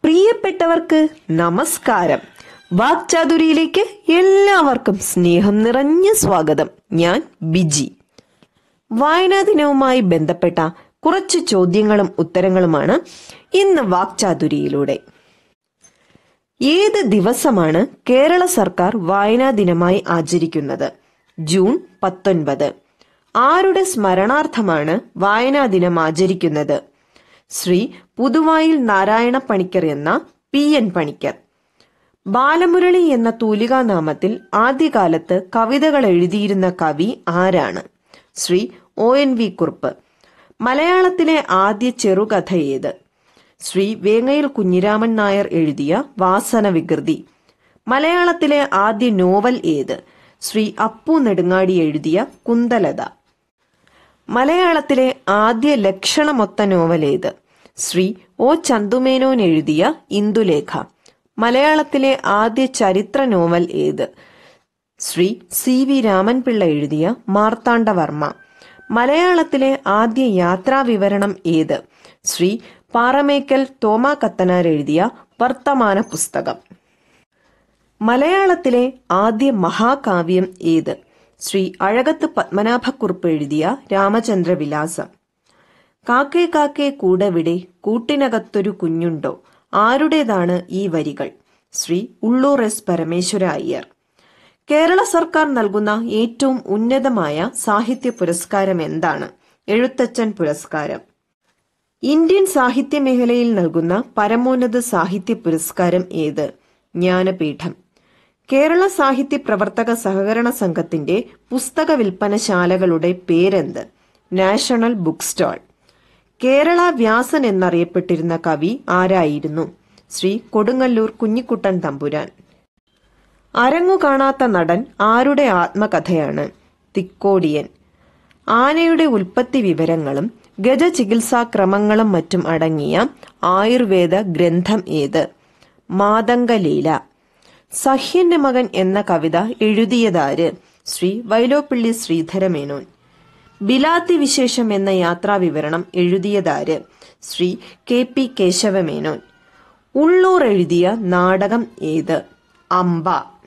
പ്രിയപ്പെട്ടവർക്ക് നമസ്കാരം വാക്ചാതുരിയിലേക്ക് എല്ലാവർക്കും സ്നേഹം നിറഞ്ഞ സ്വാഗതം ഞാൻ ബിജി വായനാ ദിനവുമായി ബന്ധപ്പെട്ട കുറച്ച് ചോദ്യങ്ങളും ഉത്തരങ്ങളുമാണ് ഇന്ന് വാക്ചാതുരിയിലൂടെ ഏത് ദിവസമാണ് കേരള സർക്കാർ വായനാ ദിനമായി ആചരിക്കുന്നത് ജൂൺ പത്തൊൻപത് ആരുടെ സ്മരണാർത്ഥമാണ് വായനാ ദിനം ആചരിക്കുന്നത് ശ്രീ പുതുവായിൽ നാരായണ പണിക്കർ എന്ന പി എൻ പണിക്കർ ബാലമുരളി എന്ന തൂലികാനാമത്തിൽ ആദ്യകാലത്ത് കവിതകൾ എഴുതിയിരുന്ന കവി ആരാണ് Shri O N V Kurup മലയാളത്തിലെ ആദ്യ ചെറുകഥ ഏത് ശ്രീ വേങ്ങയിൽ കുഞ്ഞിരാമൻ നായർ എഴുതിയ വാസന വികൃതി മലയാളത്തിലെ ആദ്യ നോവൽ ഏത് ശ്രീ അപ്പു നെടുങ്ങാടി എഴുതിയ കുന്തലത മലയാളത്തിലെ ആദ്യ ലക്ഷണമൊത്ത നോവൽ ഏത് ശ്രീ ഒ ചന്തുമേനോൻ എഴുതിയ ഇന്ദുലേഖ മലയാളത്തിലെ ആദ്യ ചരിത്ര നോവൽ ഏത് ശ്രീ സി വി രാമൻപിള്ള എഴുതിയ മാർത്താണ്ഡവർമ്മ മലയാളത്തിലെ ആദ്യ യാത്രാ വിവരണം ഏത് ശ്രീ പാറമേക്കൽ തോമ കത്തനാർ എഴുതിയ വർത്തമാന പുസ്തകം മലയാളത്തിലെ ആദ്യ മഹാകാവ്യം ഏത് ശ്രീ അഴകത്ത് പത്മനാഭക്കുറുപ്പ് എഴുതിയ രാമചന്ദ്രവിലാസം കാക്കേ കാക്കേ കൂടവിടെ കൂട്ടിനകത്തൊരു കുഞ്ഞുണ്ടോ ആരുടേതാണ് ഈ വരികൾ ശ്രീ ഉള്ളൂർ എസ് പരമേശ്വര അയ്യർ കേരള സർക്കാർ നൽകുന്ന ഏറ്റവും ഉന്നതമായ സാഹിത്യ പുരസ്കാരം എന്താണ് എഴുത്തച്ഛൻ പുരസ്കാരം ഇന്ത്യൻ സാഹിത്യ മേഖലയിൽ നൽകുന്ന പരമോന്നത സാഹിത്യ പുരസ്കാരം ഏത് ജ്ഞാനപീഠം കേരള സാഹിത്യ പ്രവർത്തക സഹകരണ സംഘത്തിന്റെ പുസ്തക വിൽപ്പനശാലകളുടെ പേരെന്ത് national book stall Kerala Vyasan എന്നറിയപ്പെട്ടിരുന്ന കവി ആരായിരുന്നു ശ്രീ കൊടുങ്ങല്ലൂർ കുഞ്ഞിക്കുട്ടൻ തമ്പുരാൻ അരങ്ങു കാണാത്ത നടൻ ആരുടെ ആത്മകഥയാണ് തിക്കോടിയൻ ആനയുടെ ഉൽപ്പത്തി വിവരങ്ങളും ഗജചികിത്സാ ക്രമങ്ങളും മറ്റും അടങ്ങിയ ആയുർവേദ ഗ്രന്ഥം ഏത് മാതംഗലീല സഹ്യന്റെ മകൻ എന്ന കവിത എഴുതിയതാര് ശ്രീ വൈലോപ്പിള്ളി ശ്രീധരമേനോൻ ബിലാത്തി വിശേഷം എന്ന യാത്രാ വിവരണം എഴുതിയതാര് ശ്രീ കെ പി കേശവമേനോൻ ഉള്ളൂർ എഴുതിയ നാടകം ഏത് അമ്പ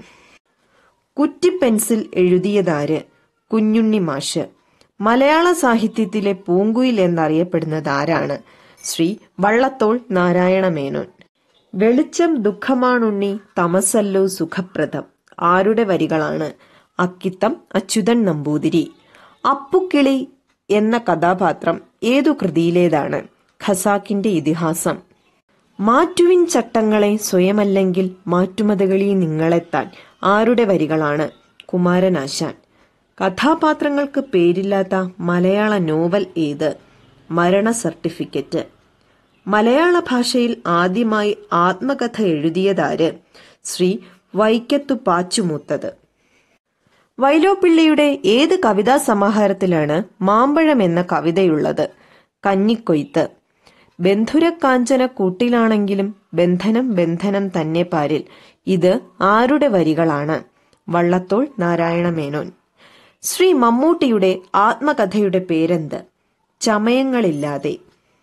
കുറ്റിപ്പെൻസിൽ എഴുതിയതാര് കുഞ്ഞുണ്ണി മാഷ് മലയാള സാഹിത്യത്തിലെ പൂങ്കുയിൽ എന്നറിയപ്പെടുന്നത് ആരാണ് ശ്രീ വള്ളത്തോൾ നാരായണ മേനോൻ വെളിച്ചം ദുഃഖമാണുണ്ണി തമസല്ലോ സുഖപ്രദം ആരുടെ വരികളാണ് അക്കിത്തം അച്യുതൻ നമ്പൂതിരി അപ്പുക്കിളി എന്ന കഥാപാത്രം ഏതു കൃതിയിലേതാണ് ഖസാക്കിന്റെ ഇതിഹാസം മാറ്റുവിൻ ചട്ടങ്ങളെ സ്വയമല്ലെങ്കിൽ മാറ്റുമതകളി നിങ്ങളെത്താൻ ആരുടെ വരികളാണ് കുമാരനാശാൻ കഥാപാത്രങ്ങൾക്ക് പേരില്ലാത്ത മലയാള നോവൽ ഏത് മരണ സർട്ടിഫിക്കറ്റ് മലയാള ഭാഷയിൽ ആദ്യമായി ആത്മകഥ എഴുതിയതാര് ശ്രീ വൈക്കത്തു പാച്ചുമൂത്തത് വൈലോപ്പിള്ളിയുടെ ഏത് കവിതാ സമാഹാരത്തിലാണ് മാമ്പഴം എന്ന കവിതയുള്ളത് കഞ്ഞിക്കൊയ്ത്ത് ബന്ധുരക്കാഞ്ചന കൂട്ടിലാണെങ്കിലും ബന്ധനം ബന്ധനം തന്നെ പാരിൽ ഇത് ആരുടെ വരികളാണ് വള്ളത്തോൾ നാരായണ മേനോൻ ശ്രീ മമ്മൂട്ടിയുടെ ആത്മകഥയുടെ പേരെന്ത് ചമയങ്ങളില്ലാതെ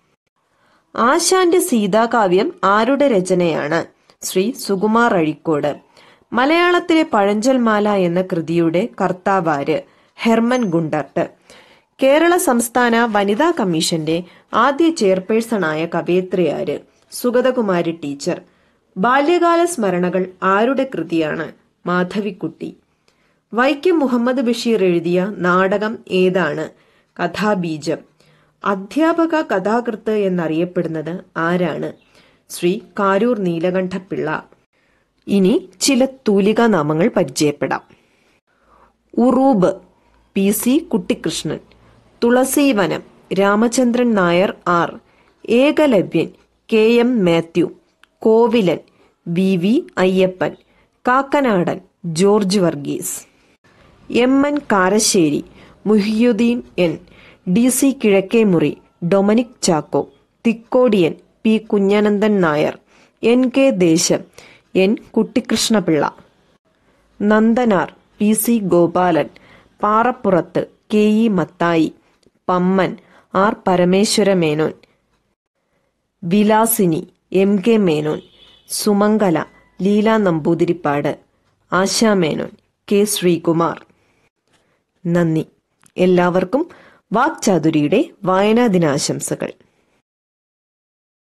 ആശാന്റെ സീതാകാവ്യം ആരുടെ രചനയാണ് ശ്രീ സുകുമാർ അഴിക്കോട് മലയാളത്തിലെ പഴഞ്ചൊൽമാല എന്ന കൃതിയുടെ കർത്താവാര് ഹെർമൻ ഗുണ്ടർട്ട് കേരള സംസ്ഥാന വനിതാ കമ്മീഷന്റെ ആദ്യ ചെയർപേഴ്സണായ കവയത്രിയാര് സുഗതകുമാരി ടീച്ചർ ബാല്യകാല സ്മരണകൾ ആരുടെ കൃതിയാണ് മാധവിക്കുട്ടി വൈക്കം മുഹമ്മദ് ബഷീർ എഴുതിയ നാടകം ഏതാണ് കഥാബീജം അധ്യാപക കഥാകൃത്ത് എന്നറിയപ്പെടുന്നത് ആരാണ് ശ്രീ കാരൂർ നീലകണ്ഠപിള്ള ഇനി ചില തൂലികാ നാമങ്ങൾ പരിചയപ്പെടാം Uroob P C Kuttikrishnan Thulaseevanam Ramachandran Nair R Ekalavyan K M Mathew Kovilan V V Ayyappan Kakkanadan George Varghese M N Karassery Muhiyuddin N D C Kizhakemuri Dominic Chacko Thikkodiyan P Kunjanandan Nair N K Desam N Kuttikrishnapillai Nandanar P C Gopalan Parappurath K E Mathai Pamman R Parameswara Menon Vilasini M K Menon Sumangala Leela Namboothiripad Asha Menon K Sreekumar നന്ദി എല്ലാവർക്കും വാക്ചാതുരിയുടെ വായനാ ദിനാശംസകൾ